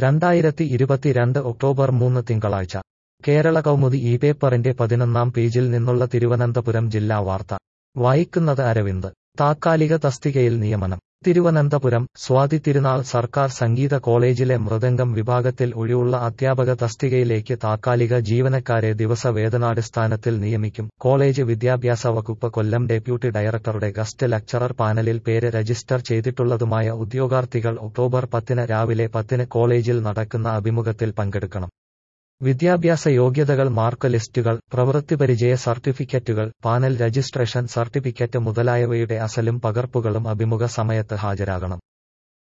രണ്ടായിരത്തി ഇരുപത്തിരണ്ട് ഒക്ടോബർ മൂന്ന് തിങ്കളാഴ്ച കേരള കൗമുദി ഈ പേപ്പറിന്റെ പതിനൊന്നാം പേജിൽ നിന്നുള്ള തിരുവനന്തപുരം ജില്ലാ വാർത്ത വായിക്കുന്നത് അരവിന്ദ് താത്കാലിക തസ്തികയിൽ നിയമനം തിരുവനന്തപുരം സ്വാതി തിരുനാൾ സർക്കാർ സംഗീത കോളേജിലെ മൃദംഗം വിഭാഗത്തിൽ ഒഴിവുള്ള അധ്യാപക തസ്തികയിലേക്ക് താത്കാലിക ജീവനക്കാരെ ദിവസവേതനാടിസ്ഥാനത്തിൽ നിയമിക്കും കോളേജ് വിദ്യാഭ്യാസ വകുപ്പ് കൊല്ലം ഡെപ്യൂട്ടി ഡയറക്ടറുടെ ഗസ്റ്റ് ലക്ചറർ പാനലിൽ പേര് രജിസ്റ്റർ ചെയ്തിട്ടുള്ളതുമായ ഉദ്യോഗാർത്ഥികൾ ഒക്ടോബർ പത്തിന് രാവിലെ പത്തിന് കോളേജിൽ നടക്കുന്ന അഭിമുഖത്തിൽ പങ്കെടുക്കണം വിദ്യാഭ്യാസ യോഗ്യതകൾ മാർക്ക് ലിസ്റ്റുകൾ പ്രവൃത്തിപരിചയ സർട്ടിഫിക്കറ്റുകൾ പാനൽ രജിസ്ട്രേഷൻ സർട്ടിഫിക്കറ്റ് മുതലായവയുടെ അസലും പകർപ്പുകളും അഭിമുഖ സമയത്ത് ഹാജരാകണം